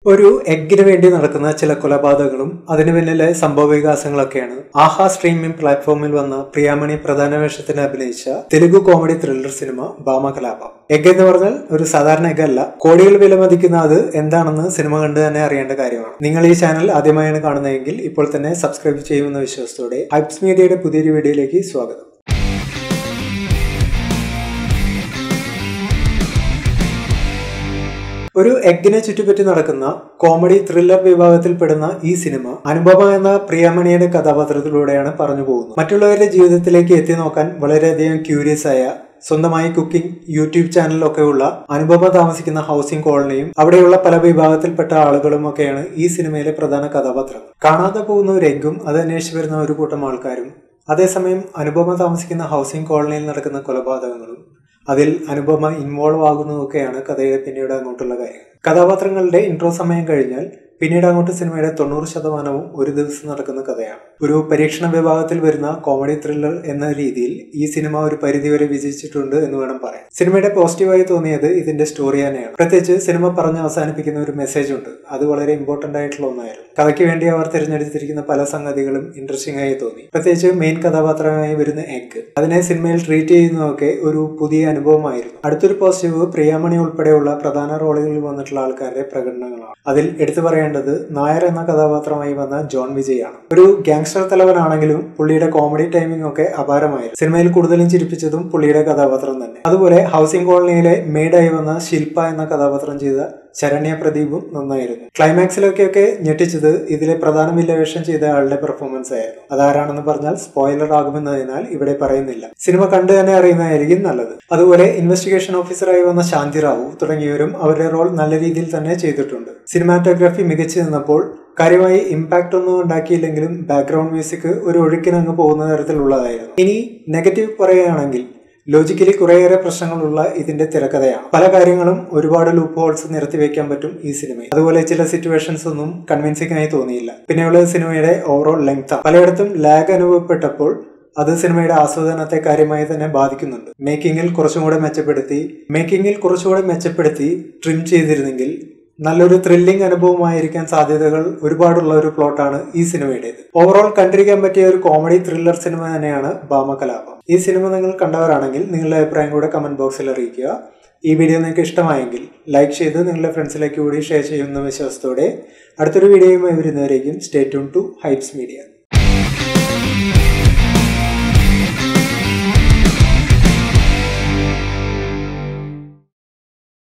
ഒരു എഗ്ഗിന് വേണ്ടി നടക്കുന്ന ചില കൊലപാതകങ്ങളും അതിനു പിന്നിലെ സംഭവ വികാസങ്ങളൊക്കെയാണ് ആഹാ സ്ട്രീമിംഗ് പ്ലാറ്റ്ഫോമിൽ വന്ന പ്രിയാമണി പ്രധാന വേഷത്തിന് അഭിനയിച്ച Telugu comedy thriller cinema Bhamakalapam എഗ് എന്ന് പറഞ്ഞാൽ ഒരു സാധാരണ എഗ് അല്ല കോടികൾ വിലമതിക്കുന്ന അത് എന്താണെന്ന് സിനിമ കണ്ട് തന്നെ അറിയേണ്ട കാര്യമാണ് നിങ്ങൾ ഈ ചാനൽ ആദ്യമായാണ് കാണുന്നതെങ്കിൽ ഇപ്പോൾ തന്നെ സബ്സ്ക്രൈബ് ചെയ്യുമെന്ന വിശ്വാസത്തോടെ ഹൈപ്സ് മീഡിയയുടെ പുതിയൊരു വീഡിയോയിലേക്ക് സ്വാഗതം ഒരു എഗ്ഗിനെ ചുറ്റിപ്പറ്റി നടക്കുന്ന കോമഡി ത്രില്ലർ വിഭാഗത്തിൽപ്പെടുന്ന ഈ സിനിമ അനുപമ എന്ന പ്രിയമണിയുടെ കഥാപാത്രത്തിലൂടെയാണ് പറഞ്ഞു പോകുന്നത് മറ്റുള്ളവരുടെ ജീവിതത്തിലേക്ക് എത്തി നോക്കാൻ വളരെയധികം ക്യൂരിയസ് ആയ സ്വന്തമായി കുക്കിംഗ് യൂട്യൂബ് ചാനലൊക്കെ ഉള്ള അനുപമ താമസിക്കുന്ന ഹൗസിംഗ് കോളനിയും അവിടെയുള്ള പല വിഭാഗത്തിൽപ്പെട്ട ആളുകളും ഒക്കെയാണ് ഈ സിനിമയിലെ പ്രധാന കഥാപാത്രങ്ങൾ കാണാതെ പോകുന്ന ഒരു എഗ്ഗും അത് അന്വേഷിച്ച് വരുന്ന ഒരു കൂട്ടം ആൾക്കാരും അതേസമയം അനുപമ താമസിക്കുന്ന ഹൗസിംഗ് കോളനിയിൽ നടക്കുന്ന കൊലപാതകങ്ങളും അതിൽ അനുപമ ഇൻവോൾവ് ആകുന്നതൊക്കെയാണ് കഥയുടെ പിന്നീട് അങ്ങോട്ടുള്ള കാര്യം കഥാപാത്രങ്ങളുടെ ഇൻട്രോ സമയം കഴിഞ്ഞാൽ പിന്നീട് അങ്ങോട്ട് സിനിമയുടെ തൊണ്ണൂറ് ശതമാനവും ഒരു ദിവസം നടക്കുന്ന കഥയാണ് ഒരു പരീക്ഷണ വിഭാഗത്തിൽ വരുന്ന കോമഡി ത്രില്ലർ എന്ന രീതിയിൽ ഈ സിനിമ ഒരു പരിധിവരെ വിജയിച്ചിട്ടുണ്ട് എന്ന് വേണം പറയാൻ സിനിമയുടെ പോസിറ്റീവായി തോന്നിയത് ഇതിന്റെ സ്റ്റോറി തന്നെയാണ് പ്രത്യേകിച്ച് സിനിമ പറഞ്ഞ് അവസാനിപ്പിക്കുന്ന ഒരു മെസ്സേജ് ഉണ്ട് അത് വളരെ ഇമ്പോർട്ടന്റ് ആയിട്ടുള്ള ഒന്നായിരുന്നു കഥയ്ക്ക് വേണ്ടി അവർ തിരഞ്ഞെടുത്തിരിക്കുന്ന പല സംഗതികളും ഇൻട്രസ്റ്റിംഗ് ആയി തോന്നി പ്രത്യേകിച്ച് മെയിൻ കഥാപാത്രമായി വരുന്ന എഗ് അതിനെ സിനിമയിൽ ട്രീറ്റ് ചെയ്യുന്നതൊക്കെ ഒരു പുതിയ അനുഭവമായിരുന്നു അടുത്തൊരു പോസിറ്റീവ് പ്രിയാമണി ഉൾപ്പെടെയുള്ള പ്രധാന റോളുകളിൽ വന്നിട്ടുള്ള ആൾക്കാരുടെ പ്രകടനങ്ങളാണ് അതിൽ എടുത്തു പറയേണ്ടത് നായർ എന്ന കഥാപാത്രമായി വന്ന ജോൺ വിജയ് ആണ് ഒരു ഗാങ്സ്റ്റർ തലവനാണെങ്കിലും പുള്ളിയുടെ കോമഡി ടൈമിംഗ് ഒക്കെ അപാരമായിരുന്നു സിനിമയിൽ കൂടുതലും ചിരിപ്പിച്ചതും പുള്ളിയുടെ കഥാപാത്രം തന്നെ അതുപോലെ ഹൗസിംഗ് കോളനിയിലെ മെയ്ഡായി വന്ന ശില്പ എന്ന കഥാപാത്രം ചെയ്ത ശരണ്യ പ്രദീപും നന്നായിരുന്നു ക്ലൈമാക്സിലൊക്കെയൊക്കെ ഞെട്ടിച്ചത് ഇതിലെ പ്രധാന വില്ലവേഷം ചെയ്ത ആളുടെ പെർഫോമൻസ് ആയിരുന്നു അതാരാണെന്ന് പറഞ്ഞാൽ സ്പോയിലർ ആകുമെന്നതിനാൽ ഇവിടെ പറയുന്നില്ല സിനിമ കണ്ടു തന്നെ അറിയുന്നതായിരിക്കും നല്ലത് അതുപോലെ ഇൻവെസ്റ്റിഗേഷൻ ഓഫീസറായി വന്ന ശാന്തി റാവു തുടങ്ങിയവരും അവരുടെ റോൾ നല്ല രീതിയിൽ തന്നെ ചെയ്തിട്ടുണ്ട് സിനിമാറ്റോഗ്രാഫി മികച്ചു നിന്നപ്പോൾ കാര്യമായി ഇമ്പാക്ട് ഒന്നും ഉണ്ടാക്കിയില്ലെങ്കിലും ബാക്ക്ഗ്രൗണ്ട് മ്യൂസിക് ഒരു ഒഴുക്കിനങ്ങ് പോകുന്ന തരത്തിലുള്ളതായിരുന്നു ഇനി നെഗറ്റീവ് പറയുകയാണെങ്കിൽ ലോജിക്കലി കുറേയേറെ പ്രശ്നങ്ങളുള്ള ഇതിന്റെ തിരക്കഥയാണ് പല കാര്യങ്ങളും ഒരുപാട് ലൂപ്പ് ഹോൾസ് നിരത്തി വെക്കാൻ പറ്റും ഈ സിനിമയിൽ അതുപോലെ ചില സിറ്റുവേഷൻസ് ഒന്നും കൺവിൻസിംഗ് ആയി തോന്നിയില്ല പിന്നെയുള്ളത് സിനിമയുടെ ഓവറോൾ ലെങ്ത് പലയിടത്തും ലാഗ് അനുഭവപ്പെട്ടപ്പോൾ അത് സിനിമയുടെ ആസ്വാദനത്തെ കാര്യമായി തന്നെ ബാധിക്കുന്നുണ്ട് മേക്കിങ്ങിൽ കുറച്ചും കൂടെ മെച്ചപ്പെടുത്തി മേക്കിങ്ങിൽ കുറച്ചുകൂടെ മെച്ചപ്പെടുത്തി ട്രിം ചെയ്തിരുന്നെങ്കിൽ നല്ലൊരു ത്രില്ലിംഗ് അനുഭവമായിരിക്കാൻ സാധ്യതകൾ ഒരുപാടുള്ള ഒരു പ്ലോട്ടാണ് ഈ സിനിമയുടേത് ഓവറോൾ കണ്ടിരിക്കാൻ പറ്റിയ ഒരു കോമഡി ത്രില്ലർ സിനിമ തന്നെയാണ് ഭാമകലാപം ഈ സിനിമ നിങ്ങൾ കണ്ടവരാണെങ്കിൽ നിങ്ങളുടെ അഭിപ്രായം കൂടെ കമന്റ് ബോക്സിൽ അറിയിക്കുക ഈ വീഡിയോ നിങ്ങൾക്ക് ഇഷ്ടമായെങ്കിൽ ലൈക്ക് ചെയ്ത് നിങ്ങളുടെ ഫ്രണ്ട്സിലേക്ക് കൂടി ഷെയർ ചെയ്യുന്ന വിശ്വാസത്തോടെ അടുത്തൊരു വീഡിയോയുമായി വരുന്നവരേക്കും stay tuned to Hypes media